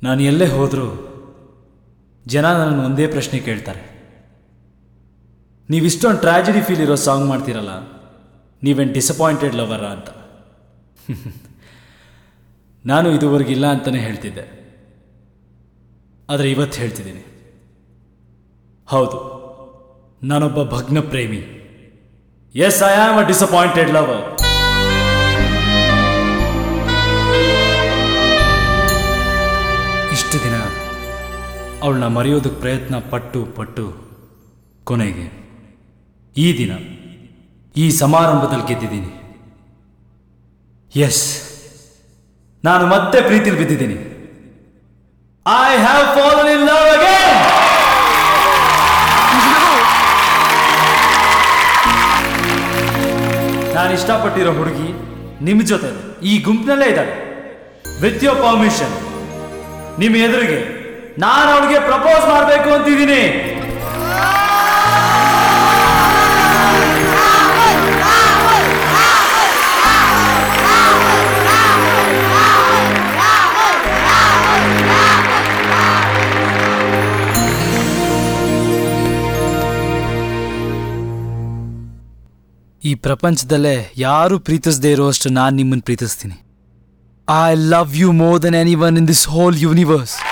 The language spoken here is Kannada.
ನಾನು ಎಲ್ಲೇ ಹೋದರೂ ಜನ ನನ್ನನ್ನು ಒಂದೇ ಪ್ರಶ್ನೆ ಕೇಳ್ತಾರೆ ನೀವಿಷ್ಟೊಂದು ಟ್ರಾಜಿಡಿ ಫೀಲ್ ಇರೋ ಸಾಂಗ್ ಮಾಡ್ತೀರಲ್ಲ ನೀವೇನು ಡಿಸಪಾಯಿಂಟೆಡ್ ಲವರ ಅಂತ ನಾನು ಇದುವರೆಗಿಲ್ಲ ಅಂತಲೇ ಹೇಳ್ತಿದ್ದೆ ಆದರೆ ಇವತ್ತು ಹೇಳ್ತಿದ್ದೀನಿ ಹೌದು ನಾನೊಬ್ಬ ಭಗ್ನ ಪ್ರೇಮಿ yes I am a disappointed lover ಇಷ್ಟು ದಿನ ಅವಳನ್ನ ಮರೆಯೋದಕ್ಕೆ ಪ್ರಯತ್ನ ಪಟ್ಟು ಪಟ್ಟು ಕೊನೆಗೆ ಈ ದಿನ ಈ ಸಮಾರಂಭದಲ್ಲಿ ಗೆದ್ದಿದ್ದೀನಿ ಎಸ್ ನಾನು ಮತ್ತೆ ಪ್ರೀತಿಲಿ ಬಿದ್ದಿದ್ದೀನಿ I have fallen in love again ನಾನು ಇಷ್ಟಪಟ್ಟಿರೋ ಹುಡುಗಿ ನಿಮ್ಮ ಜೊತೆ ಈ ಗುಂಪಿನಲ್ಲೇ ಇದ್ದಾಳೆ ವಿತ್ ಯೋರ್ ಪರ್ಮಿಷನ್ ನಿಮ್ಮ ಎದುರಿಗೆ ನಾನು ಅವಳಿಗೆ ಪ್ರಪೋಸ್ ಮಾಡಬೇಕು ಅಂತಿದ್ದೀನಿ ಈ ಪ್ರಪಂಚದಲ್ಲೇ ಯಾರು ಪ್ರೀತಿಸದೇ ಇರುವಷ್ಟು ನಾನು ನಿಮ್ಮನ್ನು ಪ್ರೀತಿಸ್ತೀನಿ I love you more than anyone in this whole universe